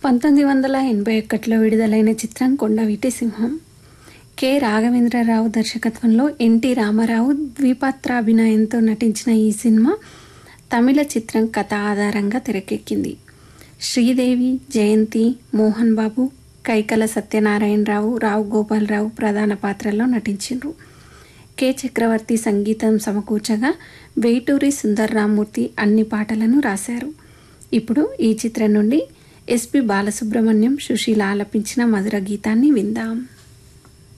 పంతొమ్మిది వందల ఎనభై ఒకటిలో విడుదలైన చిత్రం కొండవీటి సింహం కె రాఘవేంద్రరావు దర్శకత్వంలో ఎన్టీ రామారావు ద్విపాత్రాభినయంతో నటించిన ఈ సినిమా తమిళ చిత్రం కథ ఆధారంగా తెరకెక్కింది శ్రీదేవి జయంతి మోహన్ బాబు కైకల సత్యనారాయణరావు రావు గోపాలరావు ప్రధాన పాత్రల్లో నటించిండ్రు కె చక్రవర్తి సంగీతం సమకూర్చగా వేటూరి సుందర్ రామ్మూర్తి అన్ని పాటలను రాశారు ఇప్పుడు ఈ చిత్రం నుండి ఎస్పి బాలసుబ్రహ్మణ్యం సుశీల ఆలపించిన మధుర గీతాన్ని విందాం